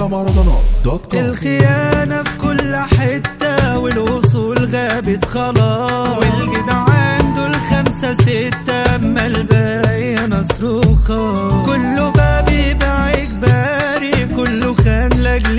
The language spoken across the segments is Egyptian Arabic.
مهرجانات دوت كوم الخيانة في كل حتة والوصول غابت خلاص والجدعان دول خمسة ستة أما الباقي أنا صروخة كله بقى بيبقى إجباري كله خان لأجل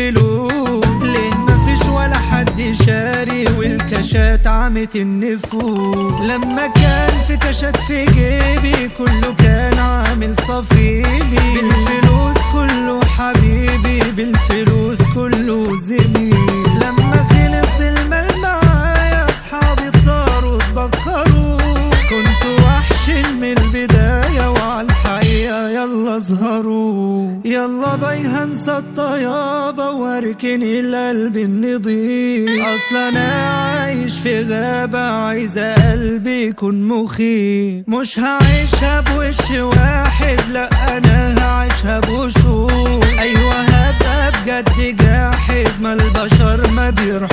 الفلوس ليه مفيش ولا حد شاري والكاشات عمت النفوس لما كان في كاشات في جيبي كله كان عامل صفيلي بالفلوس كله حبيبي بالفلوس كله زميل لما خلص المال معايا اصحابي طاروا اتبخروا كنت وحش من البداية وعلى الحقيقة يلا اظهروا يلا باي هنسى الطيابة واركن القلب النضيف اصل انا عايش في غابة عايزة قلبي يكون مخيف مش هعيشها بوش واحد لا انا هعيشها بوشوش ايوه هبقى بجد جاحد ما البشر ما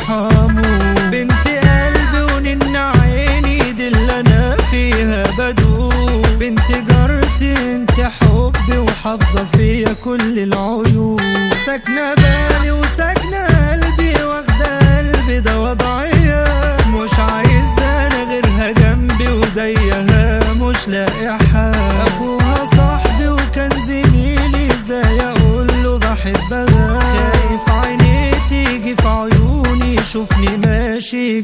بيرحموا بنت قلبي ونن عيني دي اللي انا فيها بدوب بنت جارتي انت حبي وحافظه فيا كل العيوب ساكنه بالي وساكنه قلبي واخده قلبي ده وضعيه مش عايز انا غيرها جنبي وزيها مش لاقي حال ابوها صاحبي وكان زميلي ازاي اقول له بحبها خايف عيني تيجي في عيوني شوفني ماشي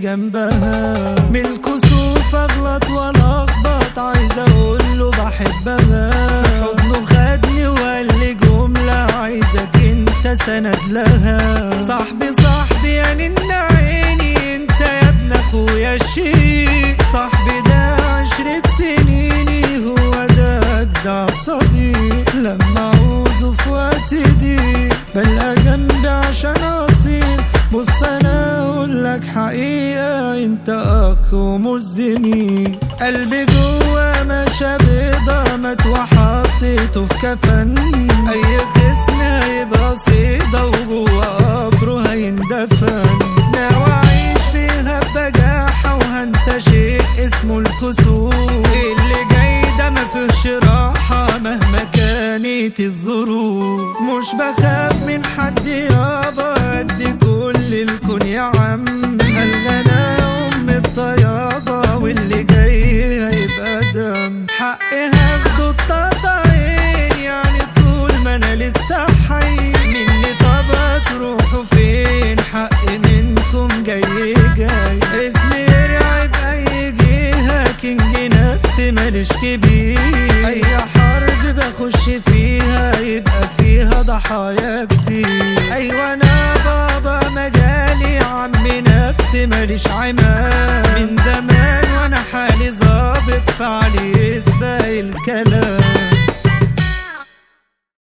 جنبها من الكسوف اغلط ولا اخبط عايز اقول له بحبها في حضنه خدني وقال لي جمله عايزك انت سند لها صاحبي صاحبي يا نن عيني انت يا ابن اخويا الشيك صاحبي ده عشرة سنيني هو ده اجدع صديق لما عاوزه في وقت ضيق بلقى جنبي عشان اصيل بص انا اقول لك حقيقة انت اخ ومش زميل قلبي جوا ماشى بيضة مات وحطيته في كفن اي خصم هيبقى صيدة وجوا قبره هيندفن ناوي اعيش فيها بجاحة وهنسى شيء اسمه الكسوف اللي جاي ده مفيهش راحة مهما كانت الظروف مش بخاف من حد يابا قد كل الكون يا عم الغنا ام الطيابة واللي جاي هيبقى دم حقي هاخده التقطعين يعني طول ما انا لسه حي مني طب هتروحوا فين حقي منكم جاي جاي اسمي يرعب اي جهة كينج نفسي ماليش كبير اي حرب بخش فيها يبقى فيها ضحايا كتير ايوه انا بابا مجالي عمي نفسي ماليش عمال من زمان وانا حالي ظابط فعلي يسبق الكلام